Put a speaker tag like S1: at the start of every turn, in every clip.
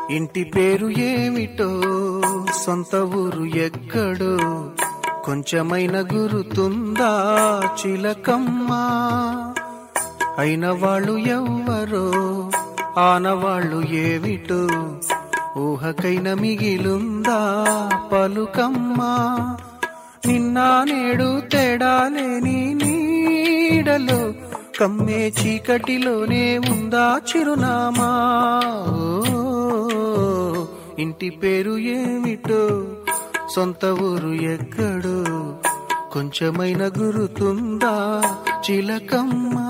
S1: ఇంటి పేరు ఏమిటో సొంత ఊరు ఎక్కడో కొంచెమైన గురుతుందా చిలకమ్మా అయిన వాళ్ళు ఎవ్వరో ఆనవాళ్ళు ఏమిటో ఊహకైన మిగిలుందా పలుకమ్మా నిన్న నేడు తేడా లేని నీడలో కమ్మే చీకటిలోనే ఉందా చిరునామా ఓ, ఇంటి పేరు ఏమిటో సొంత ఊరు ఎక్కడో కొంచెమైన గురుతుందా చిలకమ్మా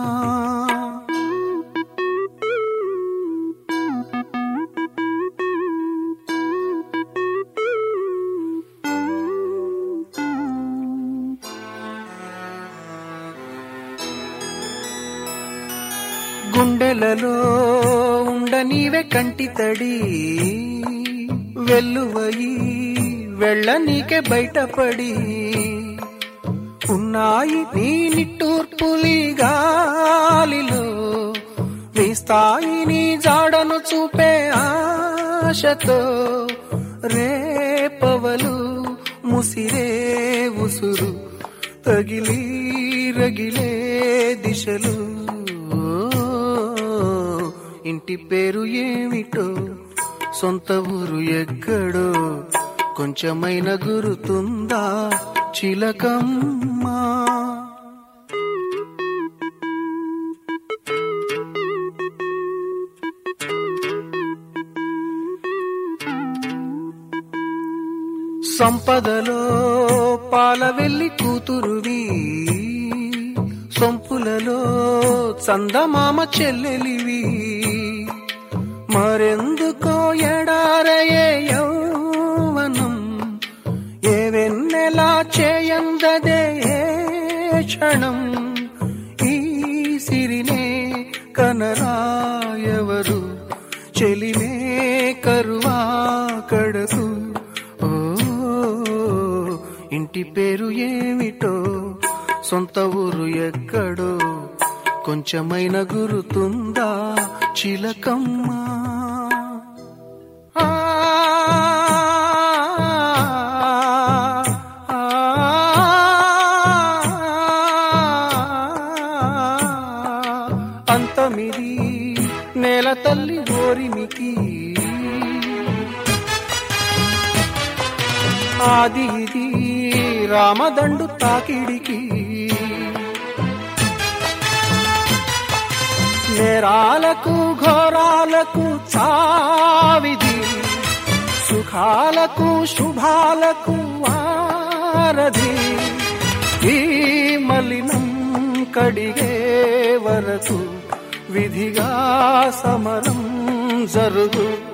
S1: గుండెలలో ఉండనీవే కంటి తడి వెల్లువయి వెళ్ళనీకే బయటపడి ఉన్నాయి నీ నిట్టూర్పులి గాలిలో వేస్తాయి నీ జాడను చూపే ఆశతో రేపవలు ముసిరే ఉసురు తగిలి రగిలే దిశలు ఇంటి పేరు ఏమిటో సొంత ఊరు ఎక్కడో కొంచెమైన గురుతుందా చిలకమ్మా సంపదలో పాల వెళ్ళి కూతురువి సొంపులలో చందమామ చెల్లెలివి మరెందుకో ఎడారయే యౌవనం ఏ వెన్నెలా చేయందదే ఏ క్షణం ఈ సిరినే కనరాయవరు చెలిమే కరువా కడకు ఓ ఇంటి పేరు ఏమిటో సొంత ఊరు ఎక్కడో కొంచెమైన గురుతుందా చిలకమ్మా ఆ, ఆ, అంతమిది నేల తల్లి ఓరిమికి ఆది ఇది రామదండు తాకిడికి నేరాలకు ఘోరాలకు చావిది సుఖాలకు శుభాలకు వారధి ఈ మలినం కడిగే వరకు విధిగా సమరం జరుగు